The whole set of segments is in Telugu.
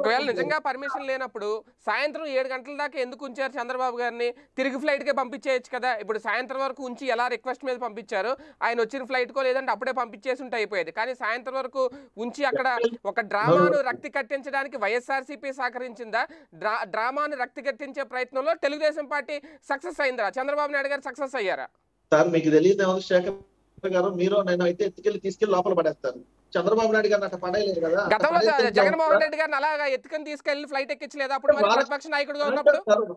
ఒకవేళ నిజంగా పర్మిషన్ లేనప్పుడు సాయంత్రం ఏడు గంటల దాకా ఎందుకు ఉంచారు చంద్రబాబు గారిని తిరిగి ఫ్లైట్ కే పంపించేయచ్చు కదా ఇప్పుడు సాయంత్రం వరకు ఉంచి ఎలా రిక్వెస్ట్ మీద పంపించారు ఆయన వచ్చిన ఫ్లైట్ కో లేదంటే అప్పుడే పంపించేసి ఉంటే అయిపోయేది కానీ సాయంత్రం వరకు ఉంచి అక్కడ ఒక డ్రామాను రక్తి కట్టించడానికి వైఎస్ఆర్సీపీ సహకరించిందా డ్రా డ్రామాను రక్తి కట్టించే ప్రయత్నంలో తెలుగుదేశం పార్టీ సక్సెస్ అయిందా చంద్రబాబు నాయుడు గారు సక్సెస్ అయ్యారా సార్ మీకు తెలియదు ఏమో శేఖర్ గారు మీరు నేను అయితే ఎత్తుకెళ్ళి తీసుకెళ్లి లోపల పడేస్తాను చంద్రబాబు నాయుడు గారిని అట్లా పడేయలేదు కదా గతంలో జ- పడేస్తే జగన్మోహన్ రెడ్డి గారిని అలాగా ఎత్తుకొని తీసుకెళ్లి ఫ్లైట్ ఎక్కించలేదు అప్పుడు మరి వాళ్ళ- ప్రతిపక్ష నాయకుడిగా ఉన్నప్పుడు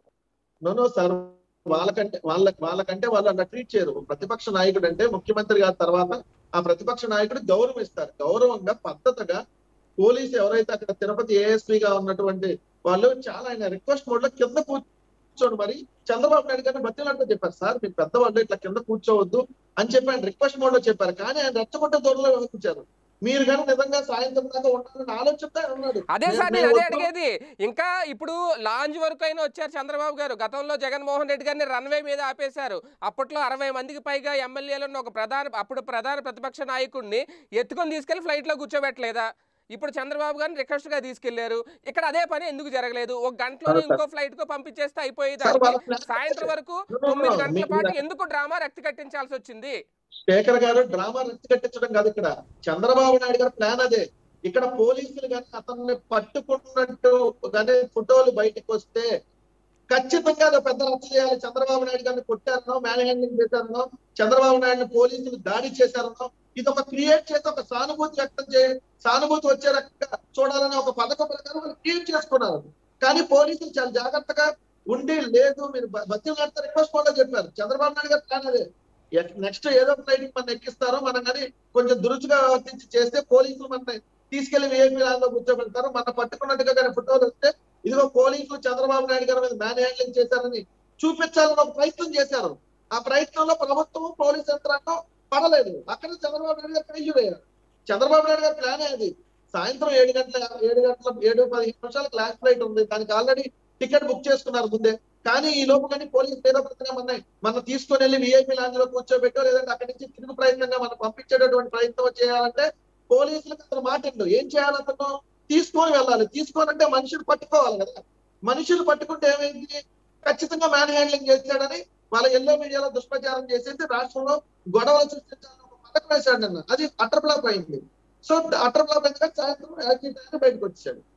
నో నో సార్ వాళ్ళకంటే వాళ్ళ వాళ్ళకంటే వాళ్ళు అలా ట్రీట్ చేయరు ప్రతిపక్ష నాయకుడు అంటే ముఖ్యమంత్రి గారి తర్వాత ఆ ప్రతిపక్ష నాయకుడు గౌరవం ఇస్తారు గౌరవంగా పద్ధతిగా పోలీసు ఎవరైతే అక్కడ తిరుపతి ఏఎస్పీ గా ఉన్నటువంటి వాళ్ళు చాలా ఆయన రిక్వెస్ట్ మోడ్ లో కింద కూర్చోండి మరి చంద్రబాబు నాయుడు గారిని బతిలాంటూ చెప్పారు సార్ మీరు పెద్దవాళ్ళు ఇట్లా కింద కూర్చోవద్దు అని చెప్పి ఆయన రిక్వెస్ట్ మోడ్ లో చెప్పారు కానీ ఆయన రెచ్చగొట్టే దూరంలో వ్యవహరించారు మీరు కానీ నిజంగా సాయంత్రం దాకా ఉండాలని ఆలోచనతో ఆయన ఉన్నాడు అదే సార్ నేను- నేను అదే నేను అడిగేది ఇంకా ఇప్పుడు లాంజ్ వరకు అయినా వచ్చారు చంద్రబాబు గారు గతంలో జగన్మోహన్ రెడ్డి గారిని రన్వే మీద ఆపేశారు అప్పట్లో అరవై మందికి పైగా ఎమ్మెల్యేలను ఒక ప్రధాన అప్పుడు ప్రధాన ప్రతిపక్ష నాయకుడిని ఎత్తుకొని తీసుకెళ్లి ఫ్లైట్ లో కూర్చోబెట్టలేదా ఇప్పుడు చంద్రబాబు గారిని రిక్వెస్ట్ గా తీసుకెళ్లారు ఇక్కడ అదే పని ఎందుకు జరగలేదు ఒక గంటలో సరే, ఇంకో ఫ్లైట్ కో పంపించేస్తే అయిపోయేది సార్, వాళ్ళ దానికి. ప్లాన్ సాయంత్రం వరకు No, no, తొమ్మిది no. గంటల మీ- పాటు మీ- ఎందుకు డ్రామా రక్తి కట్టించాల్సి వచ్చింది శేఖర్ గారు డ్రామా రక్తి కట్టించడం కాదు ఇక్కడ చంద్రబాబు నాయుడు గారి ప్లాన్ అదే ఇక్కడ పోలీసులు కానీ అతన్ని పట్టుకున్నట్టు కానీ ఫోటోలు బయటకు వస్తే ఖచ్చితంగా అది పెద్ద రచ్చ చేయాలి చంద్రబాబు నాయుడు గారిని కొట్టారనో మ్యాన్ హ్యాండింగ్ చేశారనో చంద్రబాబు నాయుడు పోలీసులు దాడి చేశారనో ఇది ఒక క్రియేట్ చేసి ఒక సానుభూతి వ్యక్తం చే సానుభూతి వచ్చే రకంగా చూడాలని ఒక పథకం ప్రకారం వాళ్ళు క్రియేట్ చేసుకున్నారు కానీ పోలీసులు చాలా జాగ్రత్తగా ఉండి లేదు మీరు బతిలు నడితే రిక్వెస్ట్ కూడా చెప్పారు చంద్రబాబు నాయుడు గారు ప్లాన్ అదే నెక్స్ట్ ఏదో ఫ్లైట్ మనం ఎక్కిస్తారో మనం కానీ కొంచెం దురుచుగా వర్తించి చేస్తే పోలీసులు మన తీసుకెళ్లి విఐపీ లాంలో కూర్చోబెడతారు మన పట్టుకున్నట్టుగా కానీ ఫోటోలు వస్తే ఇదిగో పోలీసులు చంద్రబాబు నాయుడు గారి మీద మ్యాన్ హ్యాండ్లింగ్ చేశారని చూపించాలని ఒక ప్రయత్నం చేశారు ఆ ప్రయత్నంలో ప్రభుత్వం పోలీస్ యంత్రాంగం పడలేదు అక్కడ చంద్రబాబు నాయుడు గారు ఫెయిల్యూర్ అయ్యారు చంద్రబాబు నాయుడు గారి ప్లానే అది సాయంత్రం ఏడు గంటల ఏడు గంటల ఏడు పదిహేను నిమిషాల క్లాస్ ఫ్లైట్ ఉంది దానికి ఆల్రెడీ టికెట్ బుక్ చేసుకున్నారు ముందే కానీ ఈ లోపు కానీ పోలీసు ఏదో ప్రకారం అన్నాయి మనం తీసుకొని వెళ్ళి విఐపీ లాంజ్ లో కూర్చోబెట్టో లేదంటే అక్కడి నుంచి తిరుగు ప్రయత్నంగా మనం పంపించేటటువంటి ప్రయత్నం చేయాలంటే పోలీసులకు అతను మాటిండు ఏం చేయాలి అతను తీసుకొని వెళ్ళాలి తీసుకొని అంటే మనుషులు పట్టుకోవాలి కదా మనుషులు పట్టుకుంటే ఏమైంది ఖచ్చితంగా మ్యాన్ హ్యాండ్లింగ్ చేశాడని వాళ్ళ ఎల్లో మీడియాలో దుష్ప్రచారం చేసేసి రాష్ట్రంలో గొడవలు సృష్టించాలని ఒక పథకం వేశాడు నిన్న అది అటర్ ఫ్లాప్ అయింది సో అటర్ ఫ్లాప్ అయితే సాయంత్రం యాక్సిడెంట్ బయటకు వచ్చాడు